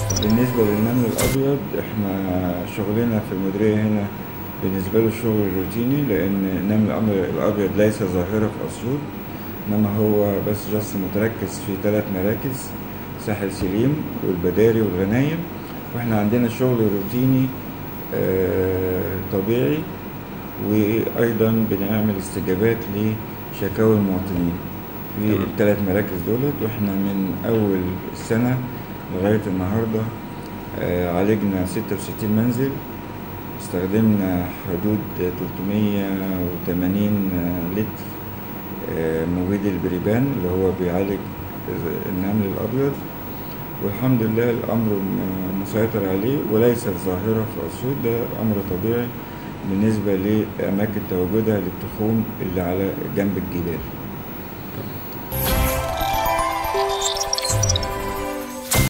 بالنسبة للنمل الأبيض احنا شغلنا في المديرية هنا بالنسبة له شغل روتيني لأن النمل الأمر- الأبيض ليس ظاهرة في أسيوط إنما هو بس جاست متركز في ثلاث مراكز ساحل سليم والبداري والغنايم واحنا عندنا شغل روتيني آه، طبيعي وأيضا بنعمل استجابات لشكاوى المواطنين في تمام. الثلاث مراكز دولت واحنا من أول السنة لغاية النهاردة آه، عالجنا 66 منزل استخدمنا حدود 380 لتر آه، مبيد البريبان اللي هو بيعالج النمل الأبيض والحمد لله الأمر م- مسيطر عليه وليست ظاهرة في أسيوط ده أمر طبيعي بالنسبة لأماكن تواجدها للتخوم اللي على جنب الجبال